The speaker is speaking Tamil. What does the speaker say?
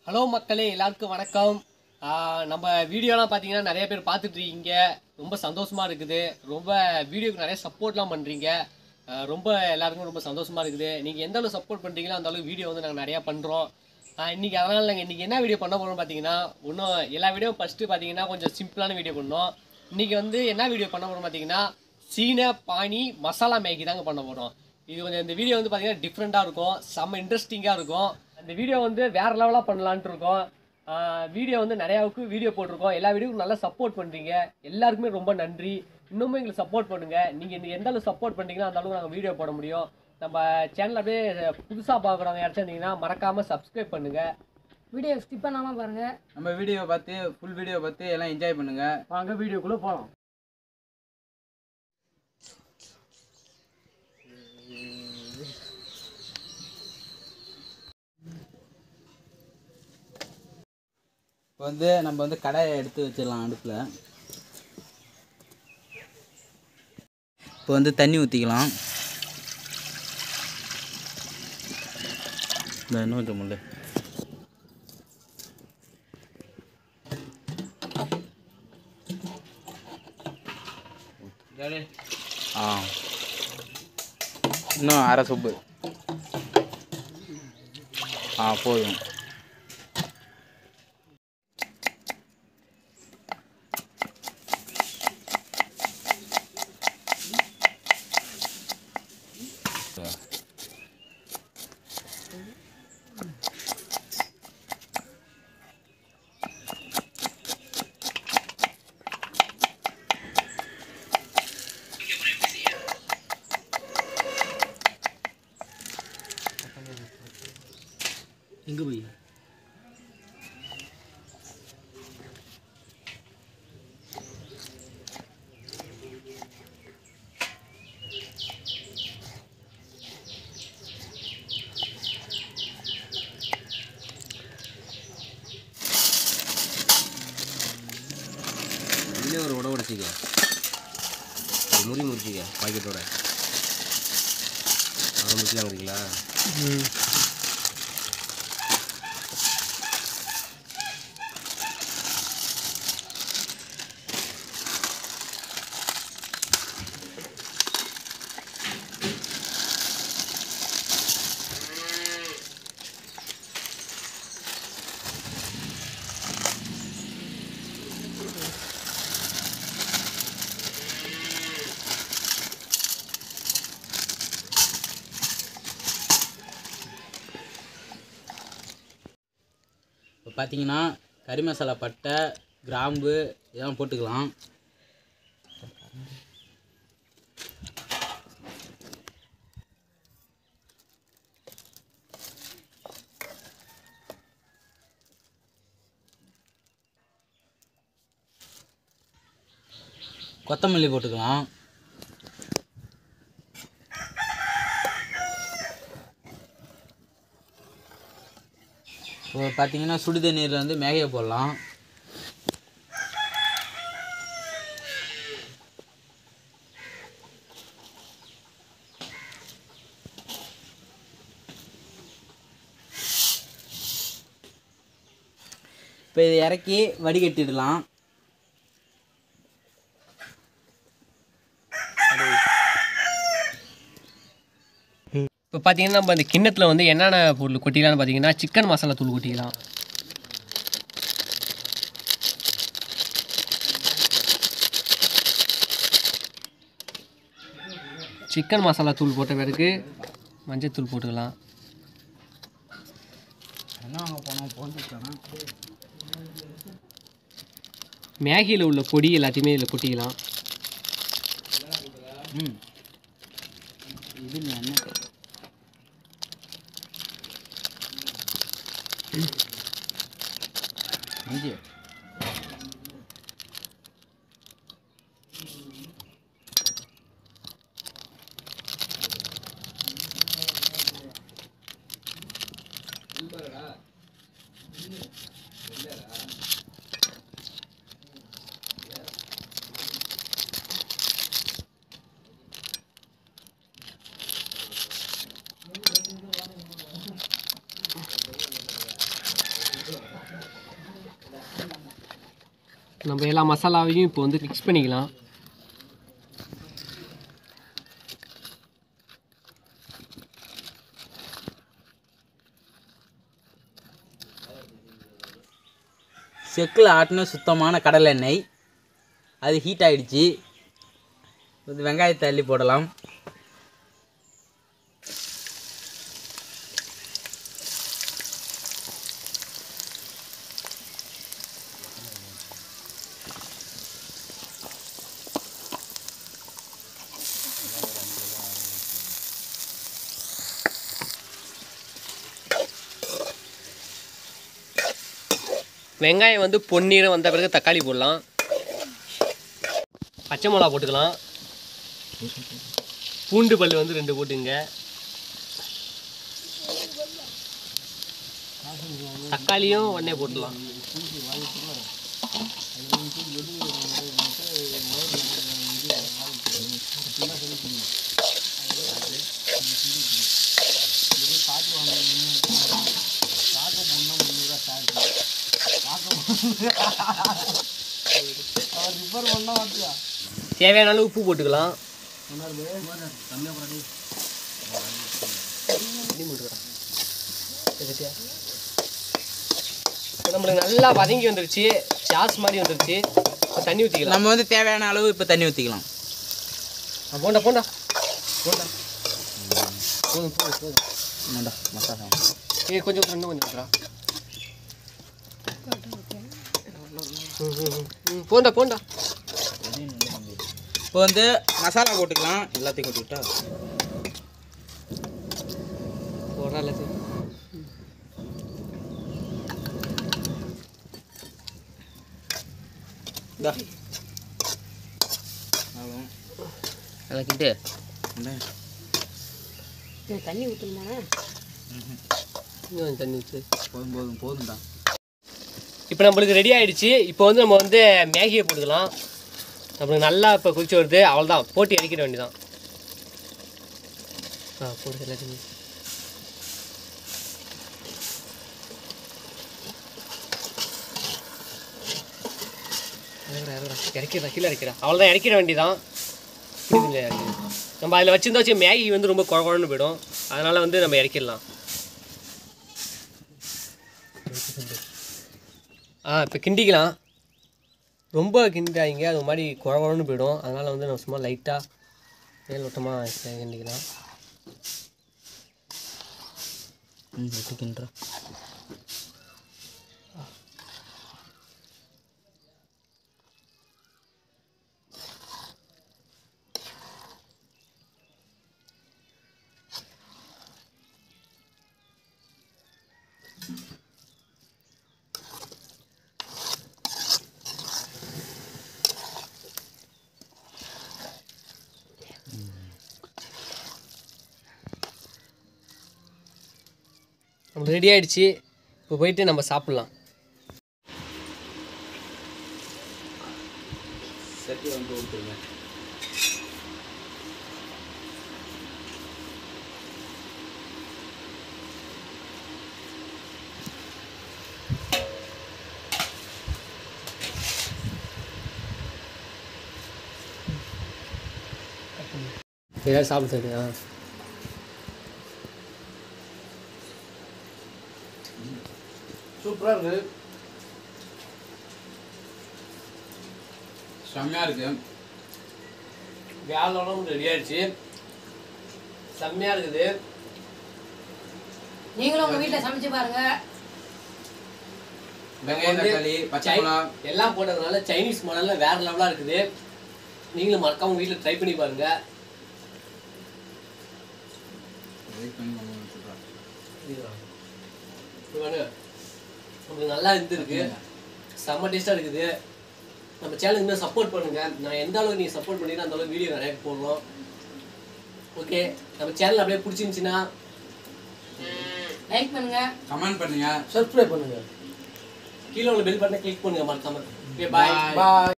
ஹலோ மக்களே எல்லாருக்கும் வணக்கம் ஆஹ் நம்ம வீடியோலாம் பார்த்தீங்கன்னா நிறைய பேர் பார்த்துட்டு இருக்கீங்க ரொம்ப சந்தோஷமா இருக்குது ரொம்ப வீடியோக்கு நிறைய சப்போர்ட்லாம் பண்ணுறீங்க ரொம்ப எல்லாருக்கும் ரொம்ப சந்தோஷமா இருக்குது நீங்கள் எந்த அளவு சப்போர்ட் பண்ணுறீங்களோ அந்த அளவுக்கு வீடியோ வந்து நாங்கள் நிறையா பண்ணுறோம் இன்றைக்கி அதனால் நாங்கள் இன்றைக்கி என்ன வீடியோ பண்ண போகிறோம் பார்த்தீங்கன்னா இன்னும் எல்லா வீடியோ ஃபஸ்ட்டு பார்த்தீங்கன்னா கொஞ்சம் சிம்பிளான வீடியோ பண்ணோம் இன்றைக்கி வந்து என்ன வீடியோ பண்ண போகிறோம் பார்த்தீங்கன்னா சீன பானி மசாலா மேகி தாங்க பண்ண போகிறோம் இது கொஞ்சம் இந்த வீடியோ வந்து பார்த்தீங்கன்னா டிஃப்ரெண்ட்டாக இருக்கும் செம்ம இன்ட்ரெஸ்டிங்காக இருக்கும் இந்த வீடியோ வந்து வேறு லெவலாக பண்ணலான்ட்டு இருக்கோம் வீடியோ வந்து நிறையாவுக்கு வீடியோ போட்டிருக்கோம் எல்லா வீடியோக்கும் நல்லா சப்போர்ட் பண்ணுறீங்க எல்லாருக்குமே ரொம்ப நன்றி இன்னுமே எங்களுக்கு சப்போர்ட் பண்ணுங்கள் நீங்கள் எந்த அளவு சப்போர்ட் பண்ணுறீங்களோ அந்த அளவுக்கு நாங்கள் வீடியோ போட முடியும் நம்ம சேனல் அப்படியே புதுசாக பார்க்குறவங்க யாராச்சும் இருந்தீங்கன்னா மறக்காமல் சப்ஸ்கிரைப் பண்ணுங்கள் வீடியோ ஸ்கிப் பண்ணாமல் பாருங்கள் நம்ம வீடியோ பார்த்து ஃபுல் வீடியோ பார்த்து எல்லாம் என்ஜாய் பண்ணுங்க வாங்க வீடியோக்குள்ளே போகலாம் இப்போ வந்து நம்ம வந்து கடாயை எடுத்து வச்சிடலாம் அடுப்பில் இப்போ வந்து தண்ணி ஊற்றிக்கலாம் இந்த இன்னும் கொஞ்சம் முள்ளு ஆ இன்னும் அரை சொப்பு ஆ போதும் எங்கே போய் இதுலேயே ஒரு உடம்பு உடச்சிக்க ஒரு முறி முறிச்சிக்க பாக்கெட்டோட அரை முடிக்கலாங்கிறீங்களா இப்போ பார்த்தீங்கன்னா கறி மசாலா பட்டை கிராம்பு இதெல்லாம் போட்டுக்கலாம் கொத்தமல்லி போட்டுக்கலாம் இப்போ பார்த்தீங்கன்னா சுடு தண்ணீரில் வந்து மேகையை போடலாம் இப்போ இதை இறக்கி வடிகட்டிடலாம் இப்போ பார்த்தீங்கன்னா நம்ம இந்த கிண்ணத்தில் வந்து என்னென்ன பொருள் கொட்டிக்கலாம்னு பார்த்தீங்கன்னா சிக்கன் மசாலா தூள் கொட்டிக்கலாம் சிக்கன் மசாலா தூள் போட்ட பிறகு மஞ்சள் தூள் போட்டுக்கலாம் என்ன வாங்க போனோம் போந்துட்டோம் மேகியில் உள்ள பொடி எல்லாத்தையுமே இதில் கொட்டிக்கலாம் ம் இது என்ன அஞ்சு நம்ம எல்லா மசாலாவையும் இப்போ வந்து மிக்ஸ் பண்ணிக்கலாம் செக்கில் ஆட்டின சுத்தமான கடலை எண்ணெய் அது ஹீட் ஆகிடுச்சு இது வெங்காயத்தை அள்ளி போடலாம் வெங்காயம் வந்து பொன்னீரம் வந்த பிறகு தக்காளி போடலாம் பச்சை மிளகா போட்டுக்கலாம் பூண்டு பல் வந்து ரெண்டு போட்டுங்க தக்காளியும் உடனே போட்டுடலாம் தேவையான அளவு உப்பு போட்டுக்கலாம் இப்போ நம்மளுக்கு நல்லா வதங்கி வந்துருச்சு சாஸ் மாதிரி வந்துருச்சு இப்போ தண்ணி ஊற்றிக்கலாம் நம்ம வந்து தேவையான அளவு இப்போ தண்ணி ஊற்றிக்கலாம் போண்டா போண்டா போண்டா போதும் போதும் போதும் என்னடா மசாலா ஏ கொஞ்சம் இன்னும் கொஞ்சம் ஊத்துறா. ம், ம், ம். ம், போண்டா போண்டா இப்போ வந்து மசாலா போட்டுக்கலாம் எல்லாத்தையும் கொட்டிவிட்டா போடுறா எல்லாத்தையும் இந்தா கலக்கிட்டு இந்தா. இது தண்ணி ஊற்றணுமா இன்னும் கொஞ்சம் தண்ணி ஊற்று போதும் போதும் போதும்டா இப்போ நம்மளுக்கு ரெடி ஆயிடுச்சு இப்போ வந்து நம்ம வந்து மேகியை போட்டுக்கலாம் நம்மளுக்கு நல்லா இப்போ குளிச்சு வருது அவ்வளோதான் போட்டு இறக்கிட வேண்டியதான் ஆ போடுது எல்லாத்தையும் இறக்குறா, இறக்குறா. இறக்கிடா கீழே இறக்கிறா அவ்வளோதான் இறக்கிட வேண்டியதான் புரியுதுங்க இறக்கிடு. நம்ம அதில் வச்சிருந்தா வச்சு மேகி வந்து ரொம்ப குழ குழன்னு போயிடும் அதனால் வந்து நம்ம இறக்கிடலாம் ஆ இப்போ கிண்டிக்கலாம் ரொம்ப கிண்டாதீங்க அது ஒரு மாதிரி குழ குழன்னு போயிடும் அதனால் வந்து நம்ம சும்மா லைட்டாக மேலோட்டமாக கிண்டிக்கலாம் ம் வெட்டிக்கின்றா நம்ம ரெடி ஆயிடுச்சு இப்போ போயிட்டு நம்ம சாப்பிட்லாம் சட்டி வந்து ஊற்றுருங்க ஏதாவது சாப்பிட்டு ஆ சூப்பராக இருக்குது செம்மையாக இருக்கு வியாழனும் ரெடி ஆயிடுச்சு செம்மையாக இருக்குது நீங்களும் உங்கள் வீட்டில் சமைச்சு பாருங்க வெங்காயம் தக்காளி பச்சை சை- மிளகா எல்லாம் போட்டதுனால சைனீஸ் மாடலில் வேற லெவலாக இருக்குது நீங்களும் மறக்காம வீட்டில் ட்ரை பண்ணி பாருங்க வெயிட் பண்ணி பண்ணுவோம் சூப்பரா. இது பாருங்க. உங்களுக்கு நல்லா இருந்திருக்கு செம்ம டேஸ்ட்டாக இருக்குது நம்ம சேனலுக்கு இன்னும் சப்போர்ட் பண்ணுங்க நான் எந்த அளவுக்கு நீங்கள் சப்போர்ட் பண்ணீங்கன்னா அந்த அளவுக்கு வீடியோ நிறைய போடுறோம் ஓகே நம்ம சேனல் அப்படியே பிடிச்சிருந்துச்சின்னா லைக் பண்ணுங்க கமெண்ட் பண்ணுங்க சப்ஸ்கிரைப் பண்ணுங்க கீழே உள்ள பெல் பட்டனை கிளிக் பண்ணுங்க மறக்காம ஓகே பாய் பாய்